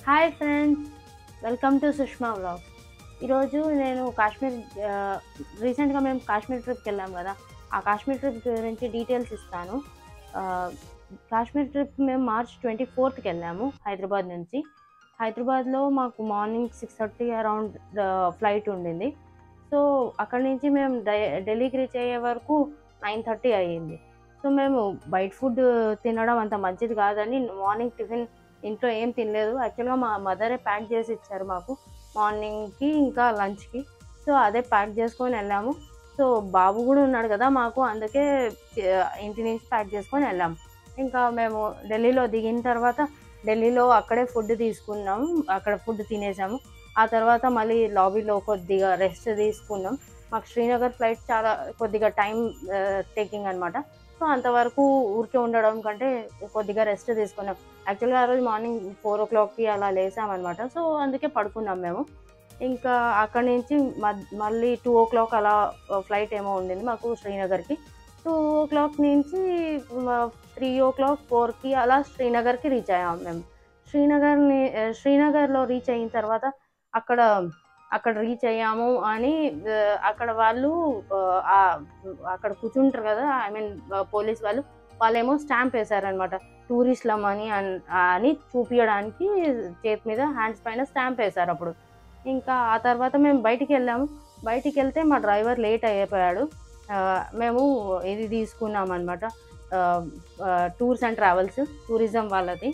hi friends welcome to Sushma vlog ఈరోజు నేను కాశ్మీర్ ఆ, రీసెంట్గా మేము కాశ్మీర్ ట్రిప్కి వెళ్ళాం కదా ఆ కాశ్మీర్ ట్రిప్ గురించి డీటెయిల్స్ ఇస్తాను ఆ, కాశ్మీర్ ట్రిప్ మేము మార్చ్ ట్వంటీ ఫోర్త్కి వెళ్ళాము హైదరాబాద్ నుంచి హైదరాబాద్లో మాకు morning six thirty around flight ఉండింది సో అక్కడి నుంచి మేము డై- ఢిల్లీకి రీచ్ అయ్యే వరకు నైన్ థర్టీ అయ్యింది సో మేము బయట ఫుడ్ తినడం అంత మంచిది కాదని మార్నింగ్ టిఫిన్ ఇంట్లో ఏం తినలేదు యాక్చువల్గా మా మదరే ప్యాక్ చేసి ఇచ్చారు మాకు మార్నింగ్కి ఇంకా లంచ్కి సో అదే ప్యాక్ చేసుకొని వెళ్ళాము సో బాబు కూడా ఉన్నాడు కదా మాకు అందుకే ఆ, ఇంటి నుంచి ప్యాక్ చేసుకొని వెళ్ళాము ఇంకా మేము ఢిల్లీలో దిగిన తర్వాత ఢిల్లీలో అక్కడే ఫుడ్ తీసుకున్నాము అక్కడ ఫుడ్ తినేసాము ఆ తర్వాత మళ్ళీ లాబీలో కొద్దిగా రెస్ట్ తీసుకున్నాం మాకు శ్రీనగర్ ఫ్లైట్ చాలా కొద్దిగా టైం టేకింగ్ అనమాట సో అంతవరకు ఊరికే ఉండడం కంటే కొద్దిగా రెస్ట్ తీసుకున్నాం యాక్చువల్గా ఆ రోజు మార్నింగ్ ఫోర్ ఓ క్లాక్కి అలా లేసామన్నమాట సో అందుకే పడుకున్నాం మేము ఇంకా అక్కడి నుంచి మద్- మళ్ళీ టూ ఓ క్లాక్ అలా ఫ్లైట్ ఏమో ఉండింది మాకు శ్రీనగర్కి టూ ఓ క్లాక్ నుంచి త్రీ ఓ క్లాక్ ఫోర్కి అలా శ్రీనగర్కి రీచ్ అయ్యాం మేము శ్రీనగర్ని ఆ, శ్రీనగర్లో రీచ్ అయిన తర్వాత అక్కడ అక్కడ రీచ్ అయ్యాము అని ఆ, అక్కడ వాళ్ళు ఆ, ఆ, అక్కడ కూర్చుంటారు కదా ఐ మీన్ పోలీస్ వాళ్ళు వాళ్ళేమో స్టాంప్ వేశారనమాట టూరిస్ట్లం అని అన్- అని చూపించడానికి చేతి మీద హ్యాండ్స్ పైన స్టాంప్ వేశారు అప్పుడు ఇంకా ఆ తర్వాత మేము బయటికి వెళ్ళాము బయటికి వెళ్తే మా డ్రైవర్ లేట్ అయిపోయాడు ఆ, మేము ఇది తీసుకున్నాం అనమాట టూర్స్ అండ్ ట్రావెల్స్ టూరిజం వాళ్ళది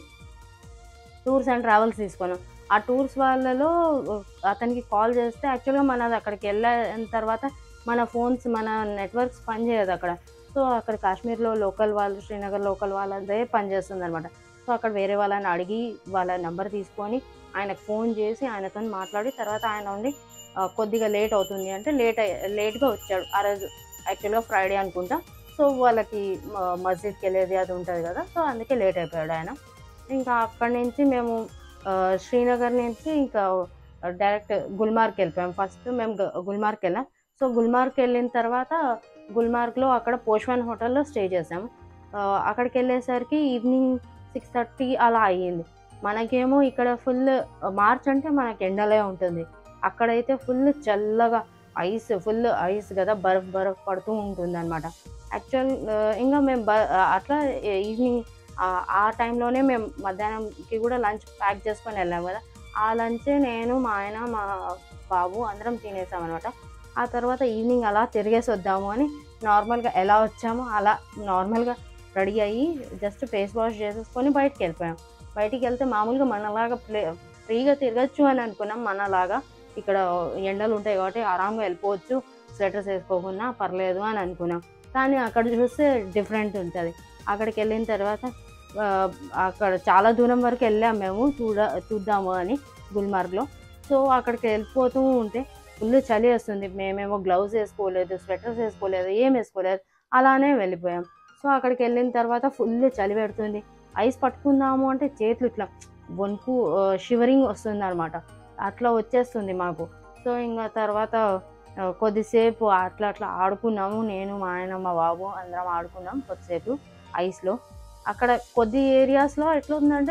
టూర్స్ అండ్ ట్రావెల్స్ తీసుకున్నాం ఆ టూర్స్ వాళ్ళలో అతనికి కాల్ చేస్తే యాక్చువల్గా మనది అక్కడికి వెళ్ళిన తర్వాత మన ఫోన్స్ మన నెట్వర్క్స్ పనిచేయదు అక్కడ సో అక్కడ కాశ్మీర్లో లోకల్ వాళ్ళు శ్రీనగర్ లోకల్ వాళ్ళదే పనిచేస్తుంది అనమాట సో అక్కడ వేరే వాళ్ళని అడిగి వాళ్ళ నెంబర్ తీసుకొని ఆయనకు ఫోన్ చేసి ఆయనతో మాట్లాడి తర్వాత ఆయన ఉండి ఆ, కొద్దిగా లేట్ అవుతుంది అంటే లేట్ లేట్గా వచ్చాడు ఆ రోజు యాక్చువల్గా ఫ్రైడే అనుకుంటా సో వాళ్ళకి మ- మస్జిద్కి వెళ్ళేది అది ఉంటుంది కదా సో అందుకే లేట్ అయిపోయాడు ఆయన ఇంకా అక్కడి నుంచి మేము ఆ, శ్రీనగర్ నుంచి ఇంకా డైరెక్ట్ గుల్మార్గ్ వెళ్ళిపోయాం ఫస్ట్ మేము గు- గుల్మార్గ్ వెళ్ళాం సో గుల్మార్గ్ వెళ్ళిన తర్వాత గుల్మార్గ్లో అక్కడ పోష్వాన్ హోటల్లో స్టే చేసాము ఆ, అక్కడికి వెళ్ళేసరికి ఈవినింగ్ సిక్స్ థర్టీ అలా అయ్యింది మనకేమో ఇక్కడ ఫుల్ మార్చ్ అంటే మనకి ఎండలే ఉంటుంది అక్కడైతే ఫుల్ చల్లగా ఐస్ ఫుల్ ఐస్ కదా బర్ఫ్ బర్ఫ్ పడుతూ ఉంటుంది అనమాట యాక్చువల్ ఇంకా మేము బ అట్లా ఈవినింగ్ ఆ టైంలోనే మేము మధ్యాహ్నంకి కూడా లంచ్ ప్యాక్ చేసుకొని వెళ్ళాం కదా ఆ లంచే నేను మా ఆయన మా బాబు అందరం తినేసాం అనమాట ఆ తర్వాత ఈవినింగ్ అలా తిరిగేసి వద్దాము అని నార్మల్గా ఎలా వచ్చామో అలా నార్మల్గా రెడీ అయ్యి జస్ట్ ఫేస్ వాష్ చేసేసుకొని బయటికి వెళ్ళిపోయాం బయటికి వెళ్తే మామూలుగా మనలాగా ప్లే ఫ్రీగా తిరగచ్చు అని అనుకున్నాం మనలాగా ఇక్కడ ఎండలు ఉంటాయి కాబట్టి ఆరాంగా వెళ్ళిపోవచ్చు స్వెటర్స్ వేసుకోకుండా పర్లేదు అని అనుకున్నాం కానీ అక్కడ చూస్తే డిఫరెంట్ ఉంటుంది అక్కడికి వెళ్ళిన తర్వాత ఆ, అక్కడ చాలా దూరం వరకు వెళ్ళాం మేము చూడ చూద్దాము అని గుల్మార్గ్లో సో అక్కడికి వెళ్ళిపోతూ ఉంటే ఫుల్ చలి వస్తుంది మేమేమో గ్లౌజ్ వేసుకోలేదు స్వెటర్స్ వేసుకోలేదు ఏం వేసుకోలేదు అలానే వెళ్ళిపోయాం సో అక్కడికి వెళ్ళిన తర్వాత ఫుల్ చలి పెడుతుంది ఐస్ పట్టుకుందాము అంటే చేతులు ఇట్లా వణుకు షివరింగ్ వస్తుంది అనమాట అట్లా వచ్చేస్తుంది మాకు సో ఇంకా తర్వాత ఆ, కొద్దిసేపు అట్లా అట్లా ఆడుకున్నాము నేను మా ఆయన మా బాబు అందరం ఆడుకున్నాం కొద్దిసేపు ఐస్లో అక్కడ కొద్ది ఏరియాస్లో ఎట్లా ఉందంటే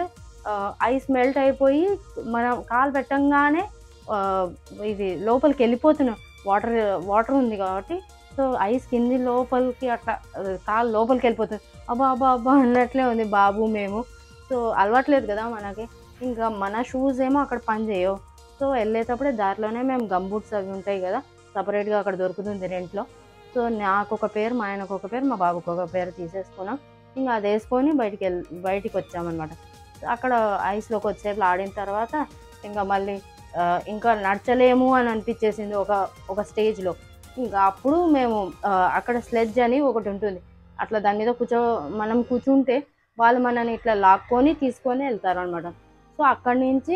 ఐస్ మెల్ట్ అయిపోయి మనం కాలు పెట్టంగానే ఆ, ఇది లోపలికి వెళ్ళిపోతున్నాం వాటర్ వాటర్ ఉంది కాబట్టి సో ఐస్ కింది లోపలికి అట్లా ఆ, కాలు లోపలికి వెళ్ళిపోతుంది అబ్బా అబ్బా అబ్బా అన్నట్లే ఉంది బాబు మేము సో అలవాట్లేదు కదా మనకి ఇంకా మన షూస్ ఏమో అక్కడ పని చేయవు సో వెళ్ళేటప్పుడే దారిలోనే మేము గంబూట్స్ అవి ఉంటాయి కదా సపరేట్గా అక్కడ దొరుకుతుంది రెంట్లో సో నాకు ఒక పేరు మా ఆయనకు ఒక పేరు మా బాబుకి ఒక పేరు తీసేసుకున్నాం ఇంకా అది వేసుకొని బయటికి వెళ్ళి బయటికి వచ్చామన్నమాట అక్కడ ఐస్లో కొద్దిసేపు ఆడిన తర్వాత ఇంకా మళ్ళీ ఆ, ఇంకా నడచలేము అని అనిపించేసింది ఒక ఒక స్టేజ్లో ఇంకా అప్పుడు మేము ఆ, అక్కడ స్లెడ్జ్ అని ఒకటి ఉంటుంది అట్లా దాని మీద కూర్చో మనం కూర్చుంటే వాళ్ళు మనని ఇట్లా లాక్కొని తీసుకొని వెళ్తారు అనమాట సో అక్కడి నుంచి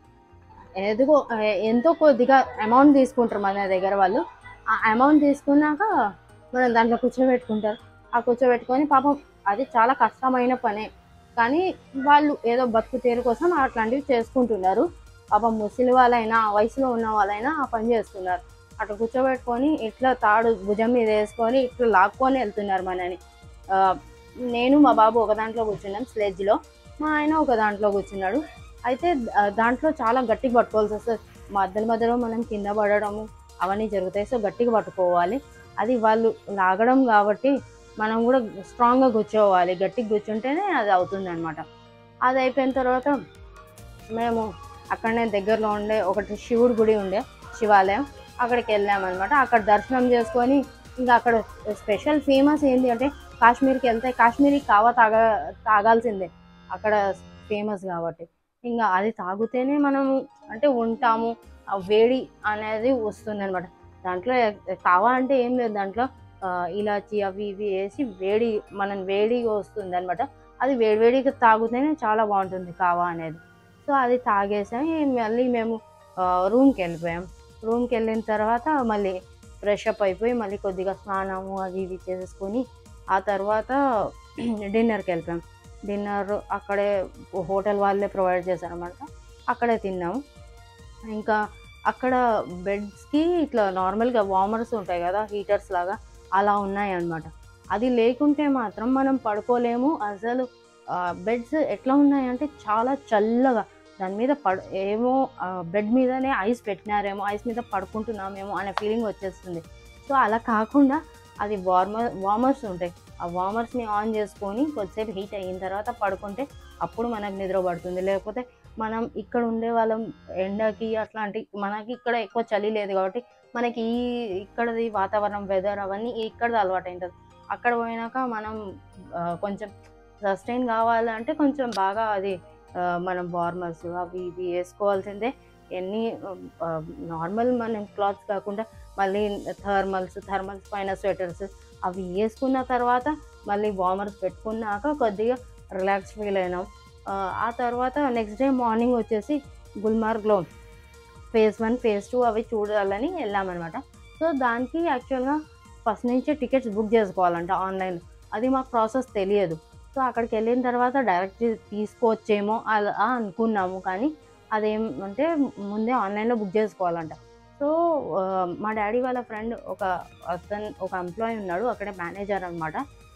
ఎదుగో ఎంతో కొద్దిగా అమౌంట్ తీసుకుంటారు మన దగ్గర వాళ్ళు ఆ అమౌంట్ తీసుకున్నాక మనం దాంట్లో కూర్చోబెట్టుకుంటారు ఆ కూర్చోబెట్టుకొని పాపం అది చాలా కష్టమైన పనే కానీ వాళ్ళు ఏదో బతుకు తీరు కోసం అట్లాంటివి చేసుకుంటున్నారు పాపం ముసలి వాళ్ళైనా ఆ వయసులో ఉన్న వాళ్ళైనా ఆ పని చేస్తున్నారు అట్లా కూర్చోబెట్టుకొని ఇట్లా తాడు భుజం మీద వేసుకొని ఇట్లా లాక్కొని వెళ్తున్నారు మనని ఆ, నేను మా బాబు ఒక దాంట్లో కూర్చున్నాం స్లెడ్జ్లో మా ఆయన ఒక దాంట్లో కూర్చున్నాడు అయితే ఆ, దాంట్లో చాలా గట్టిగా పట్టుకోవాల్సి వస్తుంది మధ్యలో మధ్యలో మనం కింద పడడము అవన్నీ జరుగుతాయి సో గట్టిగా పట్టుకోవాలి అది వాళ్ళు లాగడం కాబట్టి మనం కూడా స్ట్రాంగ్గా కూర్చోవాలి గట్టిగా కూర్చుంటేనే అది అవుతుంది అనమాట అది అయిపోయిన తర్వాత మేము అక్కడనే దగ్గరలో ఉండే ఒకటి శివుడి గుడి ఉండే శివాలయం అక్కడికి వెళ్ళామన్నమాట అక్కడ దర్శనం చేసుకొని ఇంకా అక్కడ స్పెషల్ ఫేమస్ ఏంటి అంటే కాశ్మీర్కి వెళ్తే కాశ్మీరీ కావా తాగా తాగాల్సిందే అక్కడ ఫేమస్ కాబట్టి ఇంకా అది తాగితేనే మనం అంటే ఉంటాము ఆ వేడి అనేది వస్తుంది అనమాట దాంట్లో కావా అంటే ఏం లేదు దాంట్లో ఆ, ఇలాచి అవి ఇవి వేసి వేడి మనం వేడిగా వస్తుంది అనమాట అది వేడివేడిగా తాగితేనే చాలా బాగుంటుంది కావా అనేది సో అది తాగేసాం మళ్ళీ మేము రూమ్కి వెళ్ళిపోయాం రూమ్కి వెళ్ళిన తర్వాత మళ్ళీ ఫ్రెష్ అప్ అయిపోయి మళ్ళీ కొద్దిగా స్నానము అది ఇది చేసేసుకొని ఆ తర్వాత డిన్నర్కి వెళ్ళిపోయాం డిన్నర్ అక్కడే హోటల్ వాళ్ళే ప్రొవైడ్ చేశారనమాట అక్కడే తిన్నాము ఇంకా అక్కడ బెడ్స్కి ఇట్లా నార్మల్గా వార్మర్స్ ఉంటాయి కదా హీటర్స్ లాగా అలా ఉన్నాయి అన్నమాట అది లేకుంటే మాత్రం మనం పడుకోలేము అసలు బెడ్స్ ఎట్లా ఉన్నాయంటే చాలా చల్లగా దాని మీద పడు ఏమో బెడ్ మీదనే ఐస్ పెట్టినారేమో ఐస్ మీద పడుకుంటున్నామేమో అనే ఫీలింగ్ వచ్చేస్తుంది సో అలా కాకుండా అది వార్మర్ వార్మర్స్ ఉంటాయి ఆ వార్మర్స్ని ఆన్ చేసుకొని కొద్దిసేపు హీట్ అయిన తర్వాత పడుకుంటే అప్పుడు మనకు నిద్ర పడుతుంది లేకపోతే మనం ఇక్కడ ఉండే వాళ్ళం ఎండకి అట్లాంటి మనకి ఇక్కడ ఎక్కువ చలి లేదు కాబట్టి మనకి ఈ ఇక్కడది వాతావరణం వెదర్ అవన్నీ ఇక్కడది అలవాటు ఉంటుంది అక్కడ పోయినాక మనం ఆ, కొంచెం సస్టైన్ కావాలంటే కొంచెం బాగా అది ఆ, మనం వార్మర్స్ అవి ఇవి వేసుకోవాల్సిందే ఎన్ని నార్మల్ మనం క్లాత్స్ కాకుండా మళ్ళీ థర్మల్స్ థర్మల్స్ పైన స్వెటర్స్ అవి వేసుకున్న తర్వాత మళ్ళీ వార్మర్స్ పెట్టుకున్నాక కొద్దిగా రిలాక్స్ ఫీల్ అయినాం ఆ, ఆ తర్వాత నెక్స్ట్ డే మార్నింగ్ వచ్చేసి గుల్మార్గ్లో ఫేజ్ వన్ ఫేజ్ టూ అవి చూడాలని వెళ్ళామన్నమాట సో దానికి యాక్చువల్గా ఫస్ట్ నుంచే టికెట్స్ బుక్ చేసుకోవాలంట ఆన్లైన్ అది మాకు ప్రాసెస్ తెలియదు సో అక్కడికి వెళ్ళిన తర్వాత డైరెక్ట్ తీసుకోవచ్చేమో అలా అనుకున్నాము కానీ అదేం అంటే ముందే ఆన్లైన్లో బుక్ చేసుకోవాలంట సో ఆ, మా డాడీ వాళ్ళ ఫ్రెండ్ ఒక అతను ఒక ఎంప్లాయీ ఉన్నాడు అక్కడే మేనేజర్ అనమాట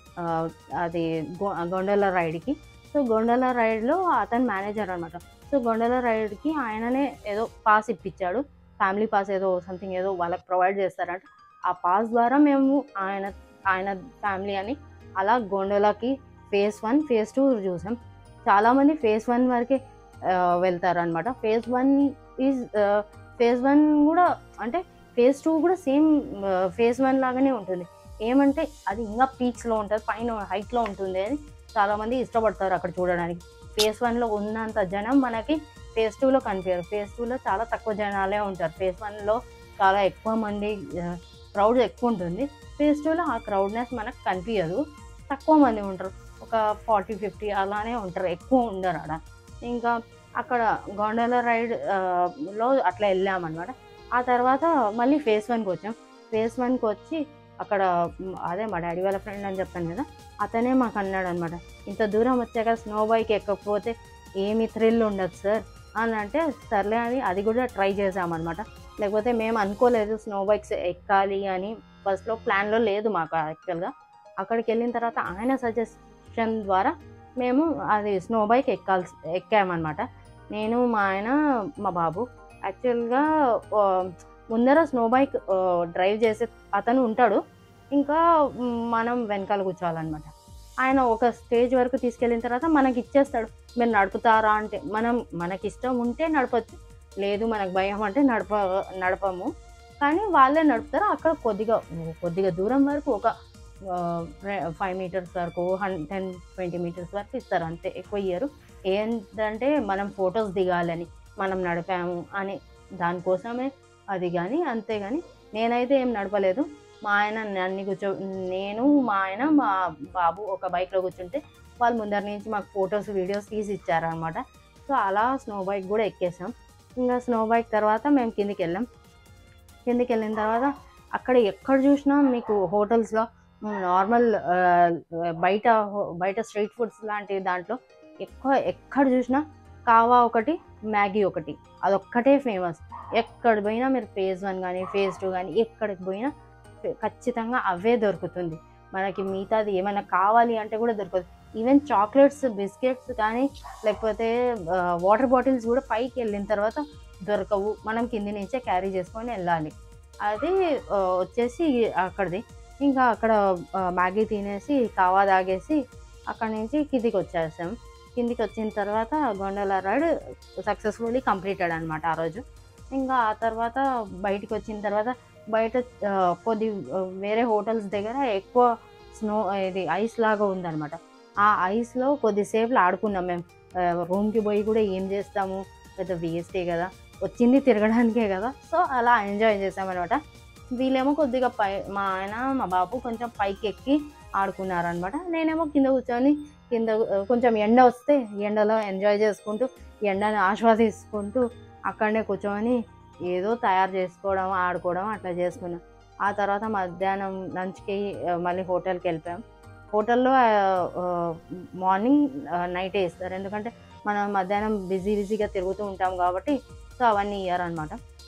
అది గొ- గొండల రైడ్కి సో గొండల రైడ్లో అతను మేనేజర్ అనమాట సో గొండల రైడ్కి ఆయననే ఏదో పాస్ ఇప్పించాడు ఫ్యామిలీ పాస్ ఏదో సంథింగ్ ఏదో వాళ్ళకి ప్రొవైడ్ చేస్తారంట ఆ పాస్ ద్వారా మేము ఆయన ఆయన ఫ్యామిలీ అని అలా గొండలకి ఫేజ్ వన్ ఫేజ్ టూ చూసాం చాలామంది ఫేజ్ వన్ వరకే వెళ్తారనమాట phase one is phase one కూడా అంటే ఫేజ్ టూ కూడా సేమ్ ఫేజ్ వన్ లాగానే ఉంటుంది ఏమంటే అది ఇంకా పీక్స్లో ఉంటుంది పైన హైట్లో ఉంటుంది అని చాలామంది ఇష్టపడతారు అక్కడ చూడడానికి ఫేజ్ వన్లో ఉన్నంత జనం మనకి ఫేజ్ టూలో కనిపించారు ఫేజ్ టూలో చాలా తక్కువ జనాలే ఉంటారు ఫేజ్ వన్లో చాలా ఎక్కువ మంది క్రౌడ్ ఎక్కువ ఉంటుంది ఫేజ్ టూలో ఆ క్రౌడ్నెస్ మనకు కనిపించదు తక్కువ మంది ఉంటారు ఒక ఫార్టీ ఫిఫ్టీ అలానే ఉంటారు ఎక్కువ ఉండరు అక్కడ ఇంకా అక్కడ గొండల రైడ్ ఆ, లో అట్లా వెళ్ళామన్నమాట ఆ తర్వాత మళ్ళీ ఫేజ్ వన్కి వచ్చాం ఫేజ్ వన్కి వచ్చి అక్కడ మ్, అదే మా డాడీ వాళ్ళ ఫ్రెండ్ అని చెప్పాను కదా అతనే మాకు అన్నాడు అనమాట ఇంత దూరం వచ్చాక స్నో బైక్ ఎక్కకపోతే ఏమి థ్రిల్ ఉండదు సార్ అని అంటే సర్లే అని అది కూడా ట్రై చేసామన్నమాట లేకపోతే మేము అనుకోలేదు స్నో బైక్స్ ఎక్కాలి అని ఫస్ట్లో ప్లాన్లో లేదు మాకు యాక్చువల్గా అక్కడికి వెళ్ళిన తర్వాత ఆయన సజెషన్ ద్వారా మేము అది స్నో బైక్ ఎక్కాల్సి ఎక్కామన్నమాట నేను మా ఆయన మా బాబు యాక్చువల్గా ఆ, ముందర స్నో బైక్ ఆ, డ్రైవ్ చేసే అతను ఉంటాడు ఇంకా మ్, మనం వెనకాల కూర్చోవాలన్నమాట ఆయన ఒక స్టేజ్ వరకు తీసుకెళ్ళిన తర్వాత మనకి ఇచ్చేస్తాడు మీరు నడుపుతారా అంటే మనం మనకి ఇష్టం ఉంటే నడపచ్చు లేదు మనకు భయం అంటే నడప నడపము కానీ వాళ్ళే నడుపుతారు అక్కడ కొద్దిగా కొద్దిగా దూరం వరకు ఒక ఫైవ్ మీటర్స్ వరకు హన్ టెన్ ట్వంటీ మీటర్స్ వరకు ఇస్తారు అంతే ఎక్కువ ఇయ్యరు ఏంటంటే మనం ఫొటోస్ దిగాలని మనం నడిపాము అని దానికోసమే అది కానీ అంతే కానీ నేనైతే ఏం నడపలేదు మా ఆయన నన్ను కూర్చో నేను మా ఆయన మా బాబు ఒక బైక్లో కూర్చుంటే వాళ్ళు ముందర నుంచి మాకు ఫొటోస్ వీడియోస్ తీసి ఇచ్చారనమాట సో అలా స్నో బైక్ కూడా ఎక్కేసాం ఇంకా స్నో బైక్ తర్వాత మేము కిందికి వెళ్ళాం కిందికి వెళ్ళిన తర్వాత అక్కడ ఎక్కడ చూసినా మీకు హోటల్స్లో నార్మల్ బయట బయట స్ట్రీట్ ఫుడ్స్ లాంటి దాంట్లో ఎక్కువ ఎక్కడ చూసినా కావా ఒకటి మ్యాగీ ఒకటి అదొక్కటే ఫేమస్ ఎక్కడ పోయినా మీరు ఫేజ్ వన్ కానీ ఫేజ్ టూ కానీ ఎక్కడికి పోయినా ఖచ్చితంగా అవే దొరుకుతుంది మనకి మిగతాది ఏమైనా కావాలి అంటే కూడా దొరకదు ఈవెన్ చాక్లెట్స్ బిస్కెట్స్ కానీ లేకపోతే వాటర్ బాటిల్స్ కూడా పైకి వెళ్ళిన తర్వాత దొరకవు మనం కింది నుంచే క్యారీ చేసుకొని వెళ్ళాలి అది ఆ, వచ్చేసి అక్కడిది ఇంకా అక్కడ ఆ, మ్యాగీ తినేసి కావా తాగేసి అక్కడి నుంచి కిందికి వచ్చేసాం కిందికి వచ్చిన తర్వాత గొండల రైడ్ సక్సెస్ఫుల్లీ కంప్లీటెడ్ అనమాట ఆ రోజు ఇంకా ఆ తర్వాత బయటికి వచ్చిన తర్వాత బయట ఆ, కొద్ది ఆ, వేరే హోటల్స్ దగ్గర ఎక్కువ స్నో ఇది ఐస్ లాగా ఉందన్నమాట ఆ ఐస్లో కొద్దిసేపు ఆడుకున్నాం మేము రూమ్కి పోయి కూడా ఏం చేస్తాము పెద్ద వేస్టే కదా వచ్చింది తిరగడానికే కదా సో అలా ఎంజాయ్ చేసామన్నమాట వీళ్ళేమో కొద్దిగా పై మా ఆయన మా బాబు కొంచెం పైకి ఎక్కి ఆడుకున్నారనమాట నేనేమో కింద కూర్చొని కింద ఆ, కొంచెం ఎండ వస్తే ఎండలో ఎంజాయ్ చేసుకుంటూ ఎండని ఆస్వాదించుకుంటూ అక్కడనే కూర్చొని ఏదో తయారు చేసుకోవడం ఆడుకోవడం అట్లా చేసుకున్నాం ఆ తర్వాత మధ్యాహ్నం లంచ్కి ఆ, మళ్ళీ హోటల్కి వెళ్ళిపోయాం హోటల్లో మార్నింగ్ నైటే ఇస్తారు ఎందుకంటే మనం మధ్యాహ్నం బిజీ బిజీగా తిరుగుతూ ఉంటాం కాబట్టి సో అవన్నీ ఇయ్యారనమాట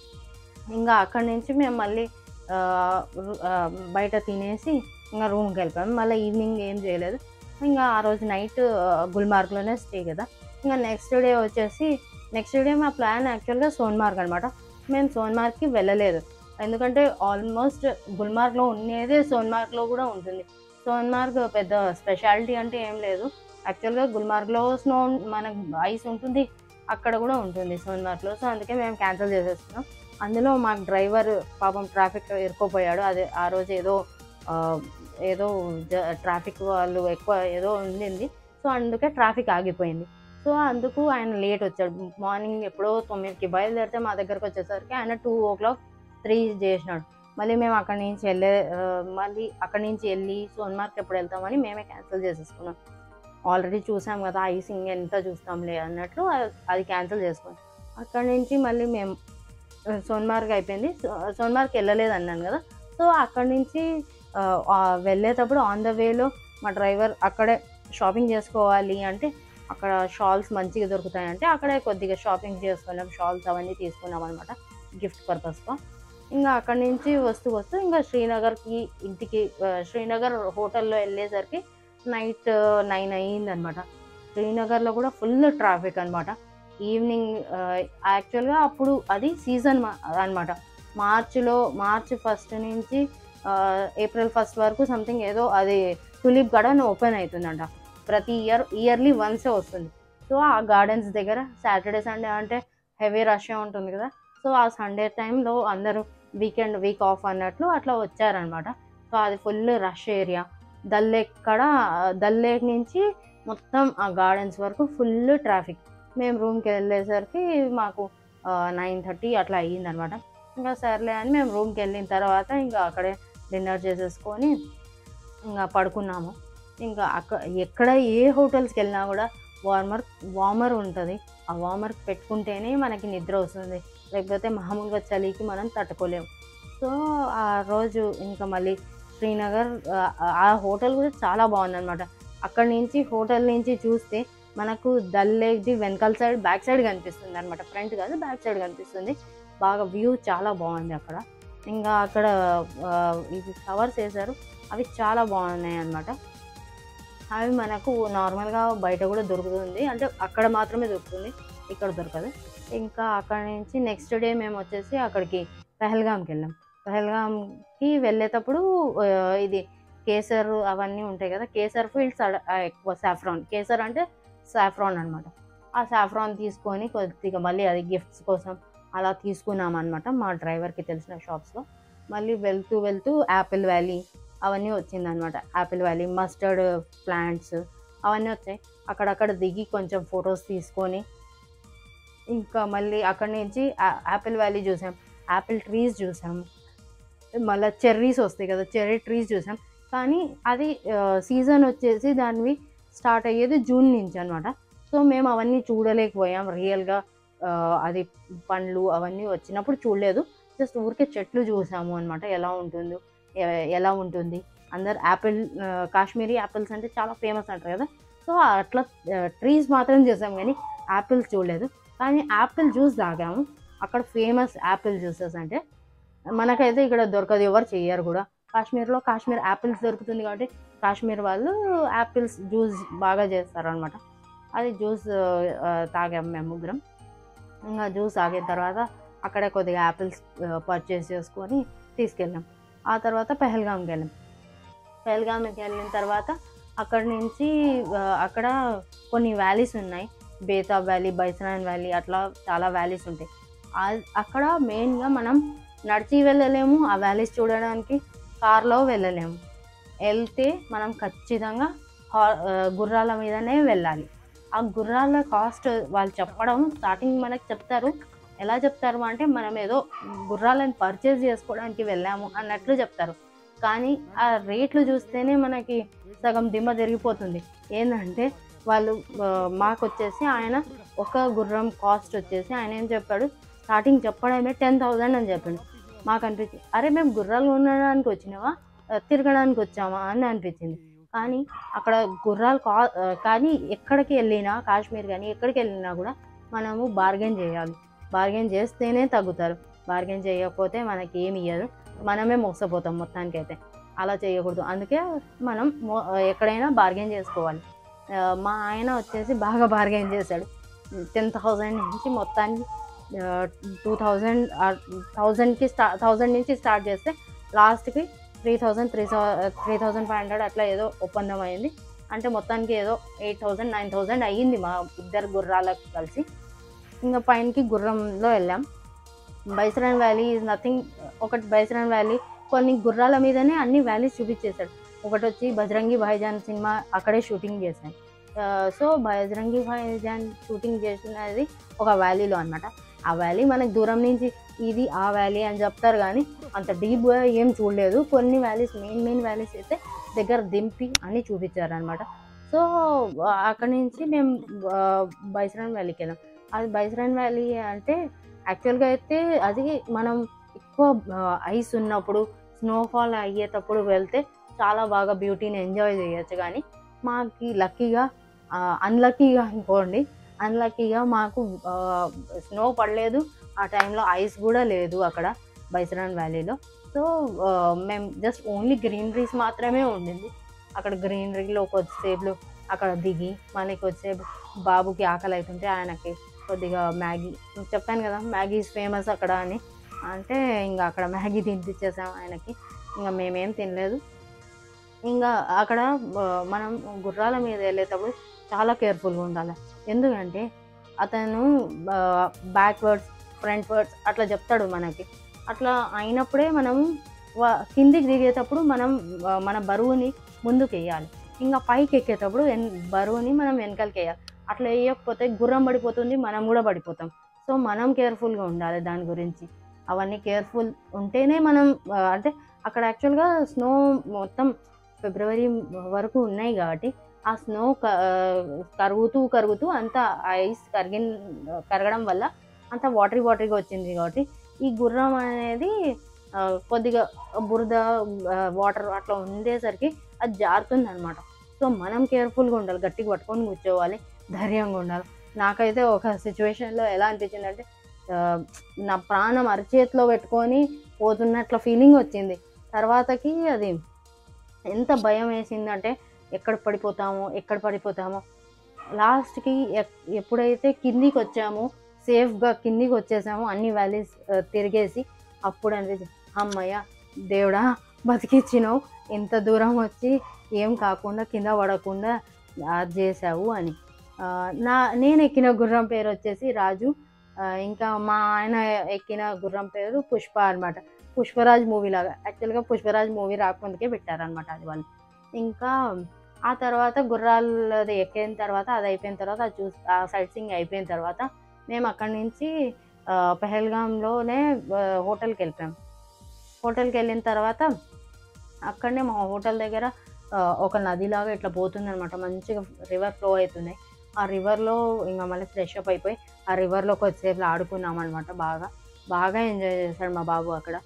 ఇంకా అక్కడి నుంచి మేము మళ్ళీ ఆ, రు- ఆ, బయట తినేసి ఇంకా రూమ్కి వెళ్ళిపోయాం మళ్ళీ ఈవినింగ్ ఏం చేయలేదు ఇంకా ఆ రోజు నైట్ గుల్మార్గ్లోనే స్టే కదా ఇంకా నెక్స్ట్ డే వచ్చేసి నెక్స్ట్ డే మా ప్లాన్ యాక్చువల్గా సోన్మార్గ్ అనమాట మేము సోన్మార్గ్కి వెళ్ళలేదు ఎందుకంటే ఆల్మోస్ట్ గుల్మార్గ్లో ఉండేదే సోన్మార్గ్లో కూడా ఉంటుంది సోన్మార్గ్ పెద్ద స్పెషాలిటీ అంటే ఏం లేదు యాక్చువల్గా గుల్మార్గ్లో స్నో మనకు ఐస్ ఉంటుంది అక్కడ కూడా ఉంటుంది సోన్మార్గ్లో సో అందుకే మేము క్యాన్సిల్ చేసేస్తున్నాం అందులో మాకు డ్రైవర్ పాపం ట్రాఫిక్ ఇరుక్కుపోయాడు అదే ఆ రోజు ఏదో ఆ, ఏదో ట్రాఫిక్ వాళ్ళు ఎక్కువ ఏదో ఉండింది సో అందుకే ట్రాఫిక్ ఆగిపోయింది సో అందుకు ఆయన లేట్ వచ్చాడు మార్నింగ్ ఎప్పుడో తొమ్మిదికి బయలుదేరితే మా దగ్గరకు వచ్చేసరికి ఆయన టూ ఓ క్లాక్ త్రీ చేసినాడు మళ్ళీ మేము అక్కడి నుంచి వెళ్ళే ఆ, మళ్ళీ అక్కడి నుంచి వెళ్ళి సోన్మార్క్ ఎప్పుడు వెళ్తామని మేమే క్యాన్సిల్ చేసేసుకున్నాం ఆల్రెడీ చూసాం కదా ఐసింగ్ ఎంత చూస్తాంలే అన్నట్లు అ- అది క్యాన్సిల్ చేసుకున్నాం అక్కడి నుంచి మళ్ళీ మేము ఆ, సోన్మార్గ్ అయిపోయింది సో- సోన్మార్గ్ వెళ్ళలేదు అన్నాను కదా సో అక్కడి నుంచి ఆ, ఆ, వెళ్ళేటప్పుడు ఆన్ ద వేలో మా డ్రైవర్ అక్కడే షాపింగ్ చేసుకోవాలి అంటే అక్కడ షాల్స్ మంచిగా దొరుకుతాయి అంటే అక్కడే కొద్దిగా షాపింగ్ చేసుకున్నాం షాల్స్ అవన్నీ తీసుకున్నాం అనమాట గిఫ్ట్ పర్పస్గా ఇంకా అక్కడి నుంచి వస్తూ వస్తూ ఇంకా శ్రీనగర్కి ఇంటికి ఆ, శ్రీనగర్ హోటల్లో వెళ్ళేసరికి నైట్ నైన్ అయ్యిందనమాట శ్రీనగర్లో కూడా ఫుల్ ట్రాఫిక్ అనమాట ఈవినింగ్ యాక్చువల్గా అప్పుడు అది సీజన్ అనమాట మార్చిలో మార్చ్ ఫస్ట్ నుంచి ఆ, ఏప్రిల్ ఫస్ట్ వరకు సంథింగ్ ఏదో అది టులిప్ గార్డెన్ ఓపెన్ అవుతుందంట ప్రతి ఇయర్ ఇయర్లీ వన్సే వస్తుంది సో ఆ గార్డెన్స్ దగ్గర సాటర్డే సండే అంటే హెవీ రష్ ఉంటుంది కదా సో ఆ సండే టైంలో అందరూ వీకెండ్ వీక్ ఆఫ్ అన్నట్లు అట్లా వచ్చారనమాట సో అది full rush area Dal lake కాడ దల్ లేక్ నుంచి మొత్తం ఆ గార్డెన్స్ వరకు ఫుల్ ట్రాఫిక్ మేము రూమ్కి వెళ్ళేసరికి మాకు నైన్ థర్టీ అట్లా అయ్యిందనమాట ఇంకా సర్లే అని మేము రూమ్కి వెళ్ళిన తర్వాత ఇంకా అక్కడే డిన్నర్ చేసేసుకొని ఇంకా పడుకున్నాము ఇంకా అక్కడ ఎక్కడ ఏ హోటల్స్కి వెళ్ళినా కూడా వార్మర్ వార్మర్ ఉంటుంది ఆ వార్మర్ పెట్టుకుంటేనే మనకి నిద్ర వస్తుంది లేకపోతే మామూలుగా చలికి మనం తట్టుకోలేము సో ఆ రోజు ఇంకా మళ్ళీ శ్రీనగర్ ఆ- ఆ హోటల్ కూడా చాలా బాగుందన్నమాట అక్కడి నుంచి హోటల్ నుంచి చూస్తే మనకు దల్ లేక్ది వెనకాల సైడ్ బ్యాక్ సైడ్ కనిపిస్తుంది అనమాట ఫ్రంట్ కాదు బ్యాక్ సైడ్ కనిపిస్తుంది బాగా వ్యూ చాలా బాగుంది అక్కడ ఇంకా అక్కడ ఆ, ఇది ఫ్లవర్స్ వేశారు అవి చాలా బాగున్నాయి అన్నమాట అవి మనకు నార్మల్గా బయట కూడా దొరుకుతుంది అంటే అక్కడ మాత్రమే దొరుకుతుంది ఇక్కడ దొరకదు ఇంకా అక్కడ నుంచి నెక్స్ట్ డే మేము వచ్చేసి అక్కడికి పహల్గామ్కి వెళ్ళాం పహల్గామ్కి వెళ్ళేటప్పుడు ఆ, ఇది కేసర్ అవన్నీ ఉంటాయి కదా కేసర్ ఫీల్డ్స్ ఎక్కువ సాఫ్రాన్ కేసర్ అంటే సాఫ్రాన్ అనమాట ఆ సాఫ్రాన్ తీసుకొని కొద్దిగా మళ్ళీ అది గిఫ్ట్స్ కోసం అలా తీసుకున్నాం అనమాట మా డ్రైవర్కి తెలిసిన షాప్స్లో మళ్ళీ వెళ్తూ వెళ్తూ యాపిల్ వ్యాలీ అవన్నీ వచ్చిందనమాట యాపిల్ వ్యాలీ మస్టర్డ్ ప్లాంట్స్ అవన్నీ వచ్చాయి అక్కడక్కడ దిగి కొంచెం ఫొటోస్ తీసుకొని ఇంకా మళ్ళీ అక్కడి నుంచి ఆ- యాపిల్ వ్యాలీ చూసాం యాపిల్ ట్రీస్ చూసాం మళ్ళీ చెర్రీస్ వస్తాయి కదా చెర్రీ ట్రీస్ చూసాం కానీ అది సీజన్ వచ్చేసి దానివి స్టార్ట్ అయ్యేది జూన్ నుంచి అనమాట సో మేము అవన్నీ చూడలేకపోయాం రియల్గా అది పండ్లు అవన్నీ వచ్చినప్పుడు చూడలేదు జస్ట్ ఊరికే చెట్లు చూసాము అనమాట ఎలా ఉంటుందో ఎ- ఎలా ఉంటుంది అందరు యాపిల్ ఆ, కాశ్మీరీ యాపిల్స్ అంటే చాలా ఫేమస్ అంటారు కదా సో అట్లా ట్రీస్ మాత్రం చూసాం కానీ యాపిల్స్ చూడలేదు కానీ యాపిల్ జ్యూస్ తాగాము అక్కడ ఫేమస్ యాపిల్ జ్యూసెస్ అంటే మనకైతే ఇక్కడ దొరకదు ఎవరు చెయ్యరు కూడా కాశ్మీర్లో కాశ్మీర్ యాపిల్స్ దొరుకుతుంది కాబట్టి కాశ్మీర్ వాళ్ళు యాపిల్స్ జ్యూస్ బాగా చేస్తారు అనమాట అది జ్యూస్ ఆ, తాగాం మేము ముగ్గురం ఇంకా జ్యూస్ తాగిన తర్వాత అక్కడే కొద్దిగా యాపిల్స్ పర్చేస్ చేసుకొని తీసుకెళ్ళాం ఆ తర్వాత పెహల్గామ్కి వెళ్ళాం పెహల్గామ్కి వెళ్ళిన తర్వాత అక్కడ నుంచి ఆ, అక్కడ కొన్ని వ్యాలీస్ ఉన్నాయి బేతాబ్ వ్యాలీ బైసనాన్ వ్యాలీ అట్లా చాలా వ్యాలీస్ ఉంటాయి ఆ- అక్కడ మెయిన్గా మనం నడిచి వెళ్ళలేము ఆ వ్యాలీస్ చూడడానికి కార్లో వెళ్ళలేము వెళ్తే మనం ఖచ్చితంగా హా- ఆ, గుర్రాల మీదనే వెళ్ళాలి ఆ గుర్రాల కాస్ట్ వాళ్ళు చెప్పడం స్టార్టింగ్ మనకి చెప్తారు ఎలా చెప్తారు అంటే మనం ఏదో గుర్రాలను పర్చేస్ చేసుకోవడానికి వెళ్ళాము అన్నట్లు చెప్తారు కానీ ఆ రేట్లు చూస్తేనే మనకి సగం దిమ్మ తిరిగిపోతుంది ఏంటంటే వాళ్ళు ఆ, మాకు వచ్చేసి ఆయన ఒక గుర్రం కాస్ట్ వచ్చేసి ఆయన ఏం చెప్పాడు స్టార్టింగ్ చెప్పడమే టెన్ థౌజండ్ అని చెప్పిండు మాకు అనిపించింది అరే మేము గుర్రాలు కొనడానికి వచ్చినావా ఆ, తిరగడానికి వచ్చామా అని అనిపించింది కానీ అక్కడ గుర్రాలు కా ఆ, కానీ ఎక్కడికి వెళ్ళినా కాశ్మీర్ కానీ ఎక్కడికి వెళ్ళినా కూడా మనము బార్గెన్ చేయాలి బార్గెన్ చేస్తేనే తగ్గుతారు బార్గెన్ చేయకపోతే మనకి ఏమి ఇయ్యదు మనమే మోసపోతాం మొత్తానికి అయితే అలా చేయకూడదు అందుకే మనం మో- ఎక్కడైనా బార్గెన్ చేసుకోవాలి ఆ, మా ఆయన వచ్చేసి బాగా బార్గెన్ చేశాడు టెన్ థౌజండ్ నుంచి మొత్తానికి టూ థౌజండ్ థౌజండ్కి స్టా థౌజండ్ నుంచి స్టార్ట్ చేస్తే లాస్ట్కి three thousand three three thousand five hundred అట్లా ఏదో ఒప్పందం అయింది అంటే మొత్తానికి ఏదో ఎయిట్ థౌజండ్ నైన్ థౌజండ్ అయ్యింది మా ఇద్దరు గుర్రాలకు కలిసి ఇంకా పైనకి గుర్రంలో వెళ్ళాం బైసరన్ వ్యాలీ ఈజ్ నథింగ్ ఒకటి బైసరన్ వ్యాలీ కొన్ని గుర్రాల మీదనే అన్ని వ్యాలీస్ చూపించేశాడు ఒకటి వచ్చి బజరంగి భాయిజాన్ సినిమా అక్కడే షూటింగ్ చేశాను సో బజరంగి భాయిజాన్ షూటింగ్ చేసినది ఒక వ్యాలీలో అన్నమాట ఆ వ్యాలీ మనకు దూరం నుంచి ఇది ఆ వ్యాలీ అని చెప్తారు కానీ అంత డీప్గా ఏం చూడలేదు కొన్ని వ్యాలీస్ మెయిన్ మెయిన్ వ్యాలీస్ అయితే దగ్గర దింపి అన్ని చూపించారు అనమాట సో అక్కడి నుంచి మేము బైసరాన్ వ్యాలీకి వెళ్ళాం అది బైసరాన్ వ్యాలీ అంటే యాక్చువల్గా అయితే అది మనం ఎక్కువ ఐస్ ఉన్నప్పుడు స్నోఫాల్ అయ్యేటప్పుడు వెళ్తే చాలా బాగా బ్యూటీని ఎంజాయ్ చేయొచ్చు కానీ మాకు లక్కీగా అన్లక్కీగా అనుకోండి అన్లక్కీగా మాకు స్నో పడలేదు ఆ టైంలో ఐస్ కూడా లేదు అక్కడ బైసరాన్ వ్యాలీలో సో మేము జస్ట్ ఓన్లీ గ్రీనరీస్ మాత్రమే ఉండింది అక్కడ గ్రీనరీలో కొద్దిసేపు అక్కడ దిగి మళ్ళీ కొద్దిసేపు బాబుకి ఆకలి అవుతుంటే ఆయనకి కొద్దిగా మ్యాగీ చెప్పాను కదా మ్యాగీ ఈజ్ ఫేమస్ అక్కడ అని అంటే ఇంకా అక్కడ మ్యాగీ తినిపించేసాం ఆయనకి ఇంకా మేమేం తినలేదు ఇంకా అక్కడ ఆ, మనం గుర్రాల మీద వెళ్ళేటప్పుడు చాలా కేర్ఫుల్గా ఉండాలి ఎందుకంటే అతను బ్యాక్వర్డ్స్ ఫ్రంట్ వర్డ్స్ అట్లా చెప్తాడు మనకి అట్లా అయినప్పుడే మనం వా- కిందికి దిగేటప్పుడు మనం ఆ, మన బరువుని ముందుకు వేయాలి ఇంకా పైకి ఎక్కేటప్పుడు వెన్ బరువుని మనం వెనకాలకి వేయాలి అట్లా వేయకపోతే గుర్రం పడిపోతుంది మనం కూడా పడిపోతాం సో మనం కేర్ఫుల్గా ఉండాలి దాని గురించి అవన్నీ కేర్ఫుల్ ఉంటేనే మనం ఆ, అంటే అక్కడ యాక్చువల్గా స్నో మొత్తం ఫిబ్రవరి వరకు ఉన్నాయి కాబట్టి ఆ స్నో కరుగుతూ కరుగుతూ అంత ఐస్ కరిగి కరగడం వల్ల అంత వాటరీ వాటరీగా వచ్చింది కాబట్టి ఈ గుర్రం అనేది ఆ, కొద్దిగా బురద వాటర్ అట్లా ఉండేసరికి అది జారుతుంది అనమాట సో మనం కేర్ఫుల్గా ఉండాలి గట్టిగా పట్టుకొని కూర్చోవాలి ధైర్యంగా ఉండాలి నాకైతే ఒక సిచ్యువేషన్లో ఎలా అనిపించింది అంటే నా ప్రాణం అరచేతిలో పెట్టుకొని పోతున్నట్ల ఫీలింగ్ వచ్చింది తర్వాతకి అది ఎంత భయం వేసిందంటే ఎక్కడ పడిపోతామో ఎక్కడ పడిపోతామో లాస్ట్కి ఎప్- ఎప్పుడైతే కిందికి వచ్చామో సేఫ్గా కిందికి వచ్చేసామో అన్ని వ్యాలీస్ తిరిగేసి అప్పుడు అనిపించింది అమ్మయ్య దేవుడా బతికిచ్చినావు ఇంత దూరం వచ్చి ఏం కాకుండా కింద పడకుండా అది చేసావు అని ఆ, నా నేను ఎక్కిన గుర్రం పేరు వచ్చేసి రాజు ఆ, ఇంకా మా ఆయన ఎక్కిన గుర్రం పేరు పుష్ప అన్నమాట పుష్పరాజ్ మూవీ లాగా యాక్చువల్గా పుష్పరాజ్ మూవీ రాకముందుకే పెట్టారనమాట అది వాళ్ళు ఇంకా ఆ తర్వాత గుర్రాలది ఎక్కిన తర్వాత అది అయిపోయిన తర్వాత అది చూసి ఆ సైట్ సింగ్ అయిపోయిన తర్వాత మేము అక్కడి నుంచి ఆ, పెహల్గాంలోనే ఆ, హోటల్కి వెళ్ళిపోయాం హోటల్కి వెళ్ళిన తర్వాత అక్కడనే మా హోటల్ దగ్గర ఆ, ఒక నదిలాగా ఇట్లా పోతుంది అనమాట మంచిగా రివర్ ఫ్లో అవుతుంది ఆ రివర్లో ఇంకా మళ్ళీ ఫ్రెష్ అప్ అయిపోయి ఆ రివర్లో కొద్దిసేపు ఆడుకున్నాం అనమాట బాగా బాగా ఎంజాయ్ చేశాడు మా బాబు అక్కడ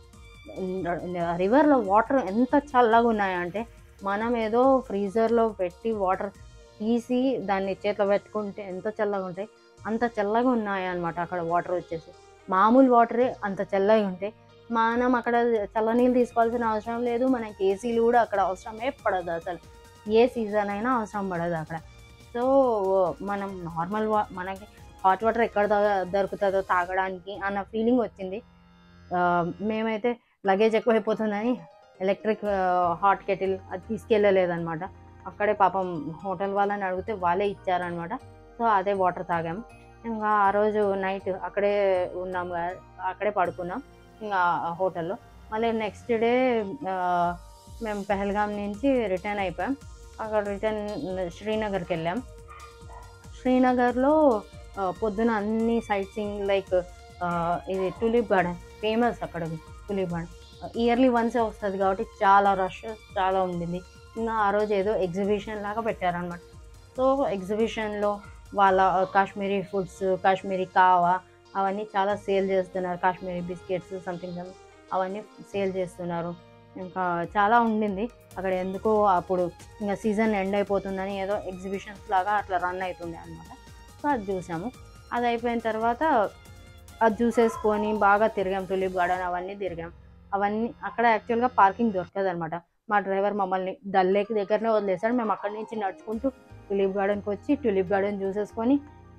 రివర్లో వాటర్ ఎంత చల్లగా ఉన్నాయంటే మనం ఏదో ఫ్రీజర్లో పెట్టి వాటర్ తీసి దాన్ని చేతిలో పెట్టుకుంటే ఎంత చల్లగా ఉంటాయి అంత చల్లగా ఉన్నాయి అనమాట అక్కడ వాటర్ వచ్చేసి మామూలు వాటరే అంత చల్లగా ఉంటాయి మనం అక్కడ చల్లనీళ్ళు తీసుకోవాల్సిన అవసరం లేదు మనకి ఏసీలు కూడా అక్కడ అవసరమే పడదు అసలు ఏ సీజన్ అయినా అవసరం పడదు అక్కడ సో మనం నార్మల్ వా మనకి హాట్ వాటర్ ఎక్కడ ద- దొరుకుతుందో తాగడానికి అన్న ఫీలింగ్ వచ్చింది ఆ, మేమైతే లగేజ్ ఎక్కువైపోతుందని ఎలక్ట్రిక్ హాట్ కెటిల్ అది తీసుకెళ్ళలేదన్నమాట అక్కడే పాపం హోటల్ వాళ్ళని అడిగితే వాళ్ళే ఇచ్చారనమాట సో అదే వాటర్ తాగాము ఇంకా ఆ రోజు నైట్ అక్కడే ఉన్నాం కదా, అక్కడే పడుకున్నాం ఇంకా హోటల్లో మళ్ళీ నెక్స్ట్ డే మేము పెహల్గాం నుంచి రిటర్న్ అయిపోయాం అక్కడ రిటర్న్ శ్రీనగర్కి వెళ్ళాం శ్రీనగర్లో ఆ, పొద్దున అన్ని సైట్ సీయింగ్ లైక్ ఇది టులిప్ గార్డెన్ ఫేమస్ అక్కడ టులిప్ గార్డెన్ ఇయర్లీ వన్సే వస్తుంది కాబట్టి చాలా రష్ చాలా ఉండింది ఇంకా ఆ రోజు ఏదో ఎగ్జిబిషన్ లాగా పెట్టారనమాట సో ఎగ్జిబిషన్లో వాళ్ళ కాశ్మీరీ ఫుడ్స్ కాశ్మీరీ కావా అవన్నీ చాలా సేల్ చేస్తున్నారు కాశ్మీరీ బిస్కెట్స్ సంథింగ్ అవన్నీ సేల్ చేస్తున్నారు ఇంకా చాలా ఉండింది అక్కడ ఎందుకో అప్పుడు ఇంకా సీజన్ ఎండ్ అయిపోతుందని ఏదో ఎగ్జిబిషన్స్ లాగా అట్లా రన్ అవుతుండే అనమాట సో అది చూసాము అది అయిపోయిన తర్వాత అది చూసేసుకొని బాగా తిరిగాం టులిప్ గార్డెన్ అవన్నీ తిరిగాం అవన్నీ అక్కడ యాక్చువల్గా పార్కింగ్ దొరకదు అనమాట మా డ్రైవర్ మమ్మల్ని డల్ లేక్ దగ్గరనే వదిలేసాడు మేము అక్కడి నుంచి నడుచుకుంటూ టులిప్ గార్డెన్కి వచ్చి టులిప్ గార్డెన్ చూసేసుకొని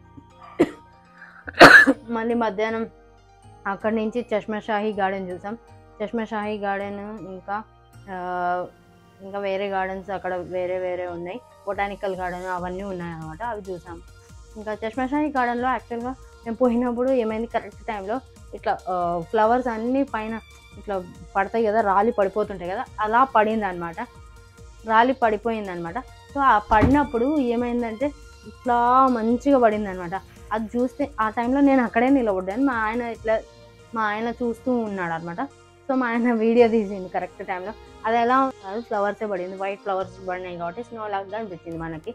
మళ్ళీ మధ్యాహ్నం అక్కడి నుంచి చష్మషాహి గార్డెన్ చూసాం చష్మషాహి గార్డెన్ ఇంకా ఆ, ఇంకా వేరే గార్డెన్స్ అక్కడ వేరే వేరే ఉన్నాయి బొటానికల్ గార్డెన్ అవన్నీ ఉన్నాయి అనమాట అవి చూసాం ఇంకా చష్మషాహి గార్డెన్లో యాక్చువల్గా మేము పోయినప్పుడు ఏమైంది కరెక్ట్ టైంలో ఇట్లా ఫ్లవర్స్ అన్నీ పైన ఇట్లా పడతాయి కదా రాలి పడిపోతుంటాయి కదా అలా పడింది అనమాట రాలి పడిపోయింది అనమాట సో ఆ పడినప్పుడు ఏమైందంటే ఇట్లా మంచిగా పడింది అనమాట అది చూస్తే ఆ టైంలో నేను అక్కడే నిలబడ్డాను మా ఆయన ఇట్లా మా ఆయన చూస్తూ ఉన్నాడు అనమాట సో మా ఆయన వీడియో తీసింది కరెక్ట్ టైంలో అది ఎలా అది ఫ్లవర్సే పడింది వైట్ ఫ్లవర్స్ పడినాయి కాబట్టి స్నో లాగా అనిపించింది మనకి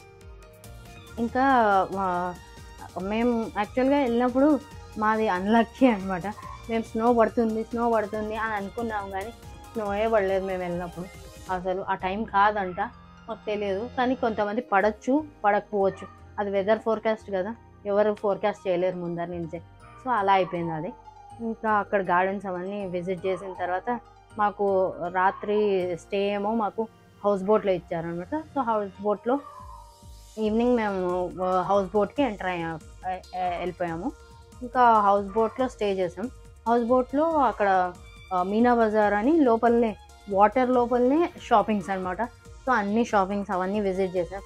ఇంకా ఆ, మేము యాక్చువల్గా వెళ్ళినప్పుడు మాది అన్లక్కీ అనమాట మేము స్నో పడుతుంది స్నో పడుతుంది అని అనుకున్నాం కానీ స్నోయే పడలేదు మేము వెళ్ళినప్పుడు అసలు ఆ టైం కాదంట మాకు తెలియదు కానీ కొంతమంది పడచ్చు పడకపోవచ్చు అది వెదర్ ఫోర్కాస్ట్ కదా ఎవరు ఫోర్కాస్ట్ చేయలేరు ముందర నుంచే సో అలా అయిపోయింది అది ఇంకా అక్కడ గార్డెన్స్ అవన్నీ విజిట్ చేసిన తర్వాత మాకు రాత్రి స్టే ఏమో మాకు హౌస్ బోట్లో ఇచ్చారనమాట సో హౌస్ బోట్లో ఈవినింగ్ మేము హౌస్ బోట్కి ఎంటర్ అయ్యా వెళ్ళిపోయాము ఇంకా హౌస్ బోట్లో స్టే చేసాం హౌస్ బోట్లో అక్కడ ఆ, మీనా బజార్ అని లోపలనే వాటర్ లోపలనే షాపింగ్స్ అనమాట సో అన్ని షాపింగ్స్ అవన్నీ విజిట్ చేసాం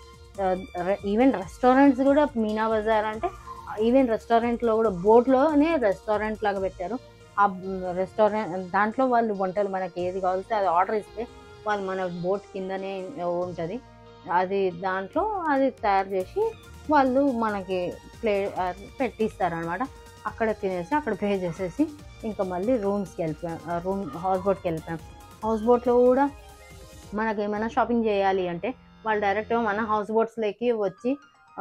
ఈవెన్ రెస్టారెంట్స్ కూడా మీనా బజార్ అంటే ఈవెన్ రెస్టారెంట్లో కూడా బోట్లోనే రెస్టారెంట్ లాగా పెట్టారు ఆ రెస్టారెంట్ దాంట్లో వాళ్ళు వంటలు మనకి ఏది కావాలితే అది ఆర్డర్ ఇస్తే వాళ్ళు మన బోట్ కిందనే ఉంటుంది అది దాంట్లో అది తయారు చేసి వాళ్ళు మనకి ప్లే పెట్టిస్తారనమాట అక్కడ తినేసి అక్కడ పే చేసేసి ఇంకా మళ్ళీ రూమ్స్కి వెళ్ళిపోయాం రూమ్ హౌస్ బోట్కి వెళ్ళిపోయాం హౌస్ బోట్లో కూడా మనకి ఏమైనా షాపింగ్ చేయాలి అంటే వాళ్ళు డైరెక్ట్గా మన హౌస్ బోట్స్లోకి వచ్చి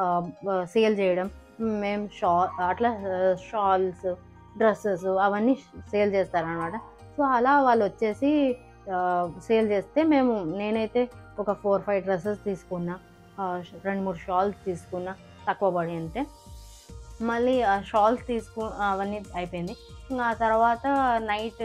సేల్ చేయడం మేము షా అట్లా షాల్స్ డ్రెస్సెస్ అవన్నీ సేల్ చేస్తారనమాట సో అలా వాళ్ళు వచ్చేసి సేల్ చేస్తే మేము నేనైతే ఒక ఫోర్ ఫైవ్ డ్రెస్సెస్ తీసుకున్నా ఆ, రెండు మూడు షాల్స్ తీసుకున్నా తక్కువ పడి అంటే మళ్ళీ ఆ షాల్స్ తీసుకు అవన్నీ అయిపోయింది ఇంకా ఆ తర్వాత నైట్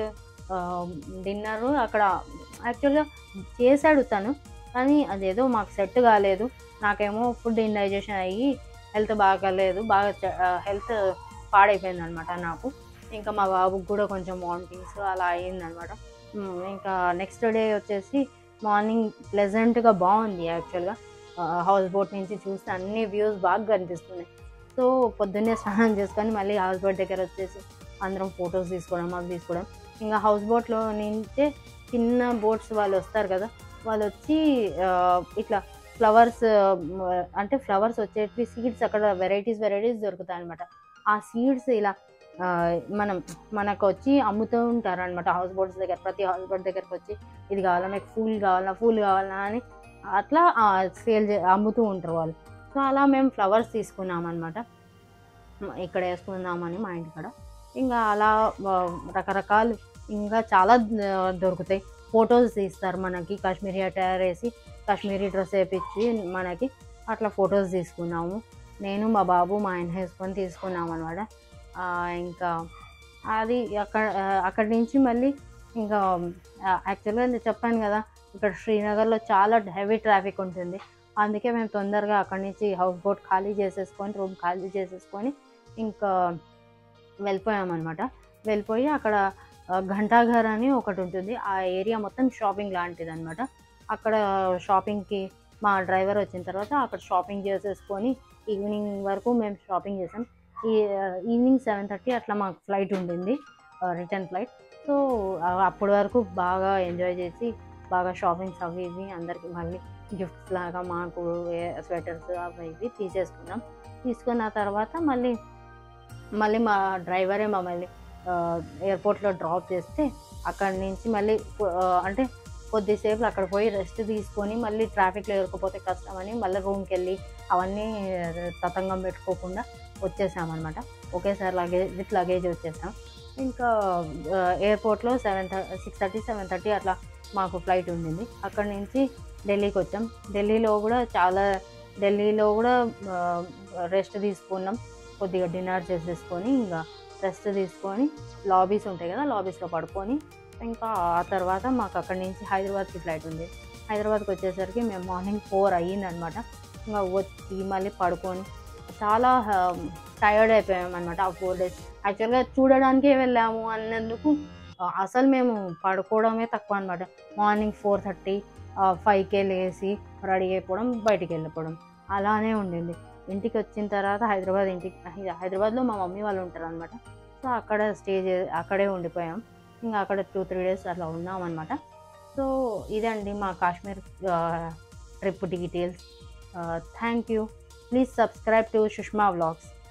డిన్నర్ అక్కడ యాక్చువల్గా చేశాడు తను కానీ అదేదో మాకు సెట్ కాలేదు నాకేమో ఫుడ్ ఇండైజెషన్ అయ్యి హెల్త్ బాగాలేదు బాగా హెల్త్ పాడైపోయింది అనమాట నాకు ఇంకా మా బాబుకి కూడా కొంచెం వామిటింగ్స్ అలా అయ్యిందనమాట ఇంకా నెక్స్ట్ డే వచ్చేసి మార్నింగ్ ప్లెజెంట్గా బాగుంది యాక్చువల్గా హౌస్ బోట్ నుంచి చూస్తే అన్ని వ్యూస్ బాగా కనిపిస్తున్నాయి సో పొద్దున్నే స్నానం చేసుకొని మళ్ళీ హౌస్ బోట్ దగ్గర వచ్చేసి అందరం ఫొటోస్ తీసుకోవడం అవి తీసుకోవడం ఇంకా హౌస్ బోట్లో నుంచే చిన్న బోట్స్ వాళ్ళు వస్తారు కదా వాళ్ళు వచ్చి ఆ, ఇట్లా ఫ్లవర్స్ అంటే ఫ్లవర్స్ వచ్చేటివి సీడ్స్ అక్కడ వెరైటీస్ వెరైటీస్ దొరుకుతాయి అనమాట ఆ సీడ్స్ ఇలా ఆ, మనం మనకు వచ్చి అమ్ముతూ ఉంటారు అనమాట హౌస్ బోట్స్ దగ్గర ప్రతి హౌస్ బోట్ దగ్గరకు వచ్చి ఇది కావాలా మీకు ఫూల్ కావాలా ఫూల్ కావాలా అని అట్లా సేల్ అమ్ముతూ ఉంటారు వాళ్ళు సో అలా మేము ఫ్లవర్స్ తీసుకున్నాం అనమాట ఇక్కడ వేసుకుందామని మా ఇంటికాడ ఇంకా అలా ఆ, రకరకాలు ఇంకా చాలా ద- దొరుకుతాయి ఫొటోస్ తీస్తారు మనకి కాశ్మీరీ అటైర్ వేసి కాశ్మీరీ డ్రెస్ వేపించి మనకి అట్లా ఫొటోస్ తీసుకున్నాము నేను మా బాబు మా ఆయన వేసుకొని తీసుకున్నాం అనమాట ఇంకా అది అక్కడ ఆ, అక్కడి నుంచి మళ్ళీ ఇంకా యాక్చువల్గా నేను చెప్పాను కదా ఇక్కడ శ్రీనగర్లో చాలా హెవీ ట్రాఫిక్ ఉంటుంది అందుకే మేము తొందరగా అక్కడి నుంచి హౌస్ బోట్ ఖాళీ చేసేసుకొని రూమ్ ఖాళీ చేసేసుకొని ఇంకా వెళ్ళిపోయామన్నమాట వెళ్ళిపోయి అక్కడ ఆ, ఘంటాఘర్ అని ఒకటి ఉంటుంది ఆ ఏరియా మొత్తం షాపింగ్ లాంటిది అనమాట అక్కడ షాపింగ్కి మా డ్రైవర్ వచ్చిన తర్వాత అక్కడ షాపింగ్ చేసేసుకొని ఈవినింగ్ వరకు మేము షాపింగ్ చేసాం ఈ ఈవినింగ్ సెవెన్ థర్టీ అట్లా మాకు ఫ్లైట్ ఉండింది రిటర్న్ ఫ్లైట్ సో అప్పటి వరకు బాగా ఎంజాయ్ చేసి బాగా షాపింగ్స్ అవి ఇవి అందరికి మళ్ళీ గిఫ్ట్స్ లాగా మాకు స్వెటర్స్ అవి ఇవి తీసేసుకున్నాం తీసుకున్న తర్వాత మళ్ళీ మళ్ళీ మా డ్రైవరే మమ్మల్ని ఎయిర్పోర్ట్లో డ్రాప్ చేస్తే అక్కడి నుంచి మళ్ళీ ఆ, అంటే కొద్దిసేపు అక్కడ పోయి రెస్ట్ తీసుకొని మళ్ళీ ట్రాఫిక్లో ఇరుక్కుపోతే కష్టం అని మళ్ళీ రూమ్కి వెళ్ళి అవన్నీ తతంగం పెట్టుకోకుండా వచ్చేసామన్నమాట ఒకేసారి లగేజ్ విత్ లగేజ్ వచ్చేసాం ఇంకా ఆ, ఎయిర్పోర్ట్లో seven six thirty seven thirty అట్లా మాకు ఫ్లైట్ ఉండింది అక్కడి నుంచి ఢిల్లీకి వచ్చాం ఢిల్లీలో కూడా చాలా ఢిల్లీలో కూడా రెస్ట్ తీసుకున్నాం కొద్దిగా డిన్నర్ చేసేసుకొని ఇంకా రెస్ట్ తీసుకొని లాబీస్ ఉంటాయి కదా లాబీస్లో పడుకొని ఇంకా ఆ తర్వాత మాకు అక్కడి నుంచి హైదరాబాద్కి ఫ్లైట్ ఉంది హైదరాబాద్కి వచ్చేసరికి మేము మార్నింగ్ ఫోర్ అయ్యిందనమాట ఇంకా వచ్చి మళ్ళీ పడుకొని చాలా టైర్డ్ అయిపోయాం అనమాట ఆ ఫోర్ డేస్ యాక్చువల్గా చూడడానికే వెళ్ళాము అన్నందుకు ఆ, అసలు మేము పడుకోవడమే తక్కువ అనమాట మార్నింగ్ ఫోర్ థర్టీ ఫైవ్కే లేసి రెడీ అయిపోవడం బయటికి వెళ్ళిపోవడం అలానే ఉండింది ఇంటికి వచ్చిన తర్వాత హైదరాబాద్ ఇంటికి హైదరాబాద్లో మా మమ్మీ వాళ్ళు ఉంటారు అనమాట సో అక్కడ స్టే చే అక్కడే ఉండిపోయాం ఇంకా అక్కడ టూ త్రీ డేస్ అట్లా ఉన్నాం అనమాట సో ఇదండి మా Kashmir trip details thank you please subscribe to Sushma vlogs